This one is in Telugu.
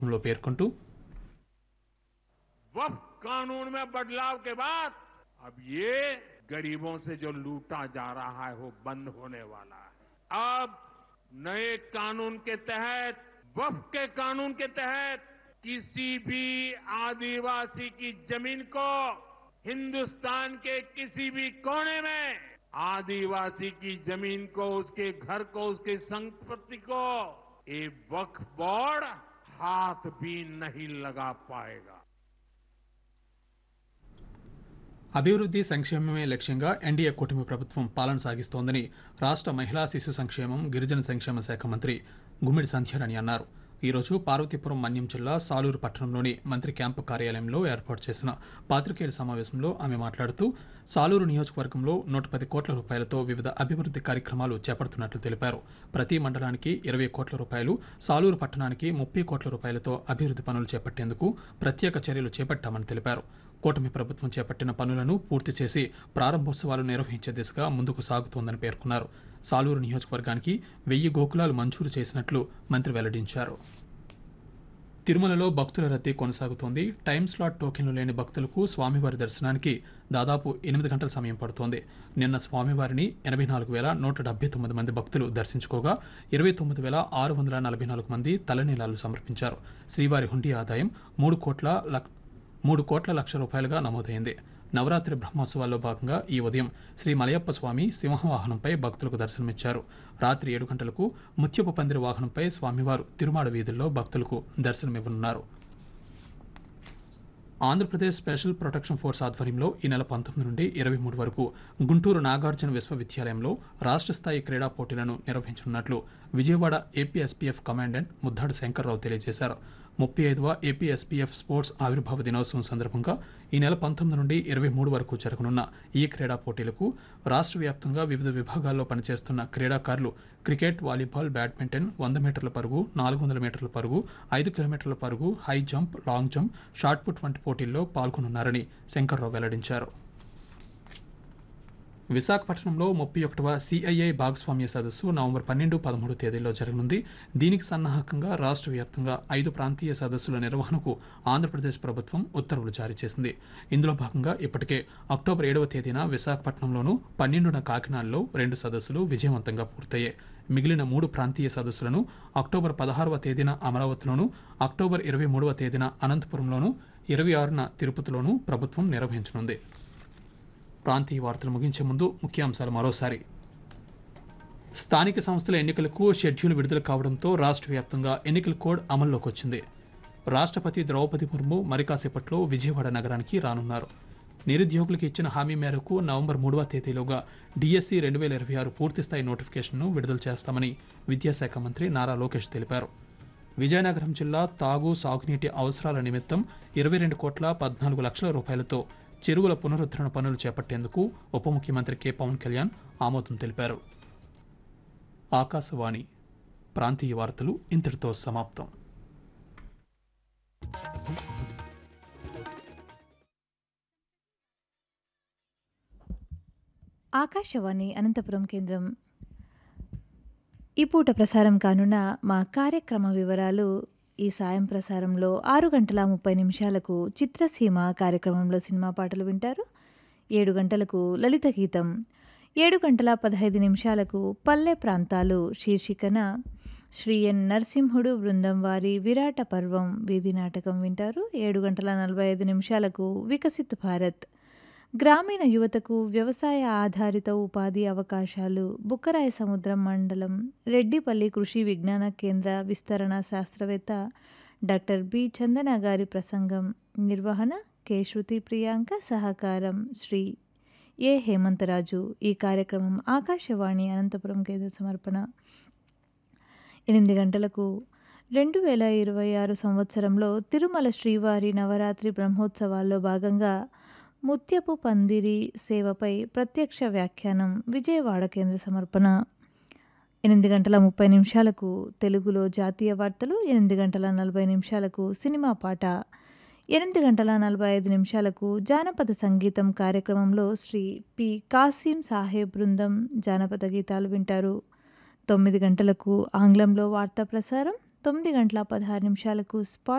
లో పేర్కొంటూ वफ कानून में बदलाव के बाद अब ये गरीबों से जो लूटा जा रहा है वो बंद होने वाला है अब नए कानून के तहत वफ के कानून के तहत किसी भी आदिवासी की जमीन को हिंदुस्तान के किसी भी कोने में आदिवासी की जमीन को उसके घर को उसकी संपत्ति को ये वक्फ बोर्ड हाथ भी नहीं लगा पाएगा అభివృద్ధి సంక్షేమమే లక్ష్యంగా ఎన్డీఏ కూటమి ప్రభుత్వం పాలన సాగిస్తోందని రాష్ట్ర మహిళా శిశు సంక్షేమం గిరిజన సంక్షేమ శాఖ మంత్రి గుమ్మిడి సంధ్యారాణి అన్నారు ఈ రోజు పార్వతీపురం మన్యం జిల్లా సాలూరు పట్టణంలోని మంత్రి క్యాంపు కార్యాలయంలో ఏర్పాటు చేసిన పాత్రికేయుల సమావేశంలో ఆమె మాట్లాడుతూ సాలూరు నియోజకవర్గంలో నూట పది కోట్ల రూపాయలతో వివిధ అభివృద్ధి కార్యక్రమాలు చేపడుతున్నట్లు తెలిపారు ప్రతి మండలానికి ఇరవై కోట్ల రూపాయలు సాలూరు పట్టణానికి ముప్పై కోట్ల రూపాయలతో అభివృద్ధి పనులు చేపట్టేందుకు ప్రత్యేక చర్యలు చేపట్టామని తెలిపారు కూటమి ప్రభుత్వం చేపట్టిన పనులను పూర్తి చేసి ప్రారంభోత్సవాలు నిర్వహించే దిశగా ముందుకు సాగుతోందని పేర్కొన్నారు సాలూరు నియోజకవర్గానికి వెయ్యి గోకులాలు మంజూరు చేసినట్లు మంత్రి వెల్లడించారు తిరుమలలో భక్తుల రద్దీ కొనసాగుతోంది టైం స్లాట్ టోకెన్లు లేని భక్తులకు స్వామివారి దర్శనానికి దాదాపు ఎనిమిది గంటల సమయం పడుతోంది నిన్న స్వామివారిని ఎనభై నాలుగు వేల నూట డెబ్బై తొమ్మిది మంది భక్తులు దర్శించుకోగా ఇరవై తొమ్మిది వేల ఆరు వందల నలభై నాలుగు మంది తలనీలాలు సమర్పించారు శ్రీవారి హుండీ ఆదాయం మూడు కోట్ల లక్- మూడు కోట్ల లక్ష రూపాయలుగా నమోదైంది నవరాత్రి బ్రహ్మోత్సవాల్లో భాగంగా ఈ ఉదయం శ్రీ మలయప్ప స్వామి సింహవాహనంపై భక్తులకు దర్శనమిచ్చారు రాత్రి ఏడు గంటలకు ముత్యపు పందిరి వాహనంపై స్వామివారు తిరుమాడ వీధుల్లో భక్తులకు దర్శనమివ్వనున్నారు ఆంధ్రప్రదేశ్ స్పెషల్ ప్రొటెక్షన్ ఫోర్స్ ఆధ్వర్యంలో ఈ నెల పంతొమ్మిది నుండి ఇరవై మూడు వరకు గుంటూరు నాగార్జున విశ్వవిద్యాలయంలో రాష్ట్ర స్థాయి క్రీడా పోటీలను నిర్వహించనున్నట్లు విజయవాడ ఏపీఎస్పీఎఫ్ కమాండెంట్ ముద్దాడు శంకర్రావు తెలియజేశారు ముప్పై ఐదవ ఏపీఎస్పీఎఫ్ స్పోర్ట్స్ ఆవిర్భావ దినోత్సవం సందర్భంగా ఈ నెల పంతొమ్మిది నుండి ఇరవై మూడు వరకు జరగనున్న ఈ క్రీడా పోటీలకు రాష్ట్ర వ్యాప్తంగా వివిధ విభాగాల్లో పనిచేస్తున్న క్రీడాకారులు క్రికెట్ వాలీబాల్ బ్యాడ్మింటన్ వంద మీటర్ల పరుగు నాలుగు వందల మీటర్ల పరుగు ఐదు కిలోమీటర్ల పరుగు high jump long jump shot put వంటి పోటీల్లో పాల్గొనున్నారని శంకర్రావు వెల్లడించారు విశాఖపట్నంలో ముప్పై ఒకటవ సిఐఐ భాగస్వామ్య సదస్సు నవంబర్ పన్నెండు పదమూడు తేదీల్లో జరగనుంది దీనికి సన్నాహకంగా రాష్ట్ర వ్యాప్తంగా ఐదు ప్రాంతీయ సదస్సుల నిర్వహణకు ఆంధ్రప్రదేశ్ ప్రభుత్వం ఉత్తర్వులు జారీ చేసింది ఇందులో భాగంగా ఇప్పటికే అక్టోబర్ ఏడవ తేదీన విశాఖపట్నంలోను పన్నెండున కాకినాడలో రెండు సదస్సులు విజయవంతంగా పూర్తయ్యాయి మిగిలిన మూడు ప్రాంతీయ సదస్సులను అక్టోబర్ పదహారవ తేదీన అమరావతిలోను అక్టోబర్ ఇరవై మూడవ తేదీన అనంతపురంలోను ఇరవై ఆరున తిరుపతిలోను ప్రభుత్వం నిర్వహించనుంది ప్రాంతీయ వార్తలు ముగించే ముందు ముఖ్యాంశాలు మరోసారి స్థానిక సంస్థల ఎన్నికలకు షెడ్యూల్ విడుదల కావడంతో రాష్ట్ర వ్యాప్తంగా ఎన్నికల కోడ్ అమల్లోకి వచ్చింది రాష్ట్రపతి ద్రౌపది ముర్ము మరి కాసేపట్లో విజయవాడ నగరానికి రానున్నారు నిరుద్యోగులకు ఇచ్చిన హామీ మేరకు నవంబర్ మూడవ తేదీలోగా డిఎస్సి రెండు వేల ఇరవై ఆరు పూర్తిస్థాయి నోటిఫికేషన్ను విడుదల చేస్తామని విద్యాశాఖ మంత్రి నారా లోకేష్ తెలిపారు విజయనగరం జిల్లా తాగు సాగునీటి అవసరాల నిమిత్తం ఇరవై రెండు కోట్ల పద్నాలుగు లక్షల రూపాయలతో చెరువుల పునరుద్ధరణ పనులు చేపట్టేందుకు ఉప ముఖ్యమంత్రి కె పవన్ కళ్యాణ్ ఆమోదం తెలిపారు ఆకాశవాణి ప్రాంతీయ వార్తలు ఇంతటితో సమాప్తం ఆకాశవాణి అనంతపురం కేంద్రం ఈ పూట ప్రసారం కానున్న మా కార్యక్రమ వివరాలు ఈ సాయం ప్రసారంలో ఆరు గంటల ముప్పై నిమిషాలకు చిత్రసీమ కార్యక్రమంలో సినిమా పాటలు వింటారు ఏడు గంటలకు లలిత గీతం ఏడు గంటల పదహైదు నిమిషాలకు పల్లె ప్రాంతాలు శీర్షికన శ్రీ ఎన్ నరసింహుడు బృందం వారి విరాట పర్వం వీధి నాటకం వింటారు ఏడు గంటల నలభై ఐదు నిమిషాలకు వికసిత్ భారత్ గ్రామీణ యువతకు వ్యవసాయ ఆధారిత ఉపాధి అవకాశాలు బుక్కరాయ సముద్రం మండలం రెడ్డిపల్లి కృషి విజ్ఞాన కేంద్ర విస్తరణ శాస్త్రవేత్త డాక్టర్ బి చందన గారి ప్రసంగం నిర్వహణ కె శృతి ప్రియాంక సహకారం శ్రీ ఏ హేమంతరాజు ఈ కార్యక్రమం ఆకాశవాణి అనంతపురం కేంద్ర సమర్పణ ఎనిమిది గంటలకు రెండు వేల ఇరవై ఆరు సంవత్సరంలో తిరుమల శ్రీవారి నవరాత్రి బ్రహ్మోత్సవాల్లో భాగంగా ముత్యపు పందిరి సేవపై ప్రత్యక్ష వ్యాఖ్యానం విజయవాడ కేంద్ర సమర్పణ ఎనిమిది గంటల ముప్పై నిమిషాలకు తెలుగులో జాతీయ వార్తలు ఎనిమిది గంటల నలభై నిమిషాలకు సినిమా పాట ఎనిమిది గంటల నలభై ఐదు నిమిషాలకు జానపద సంగీతం కార్యక్రమంలో శ్రీ పి కాసిం సాహెబ్ బృందం జానపద గీతాలు వింటారు తొమ్మిది గంటలకు ఆంగ్లంలో వార్తా ప్రసారం తొమ్మిది గంటల పదహారు నిమిషాలకు స్పాట్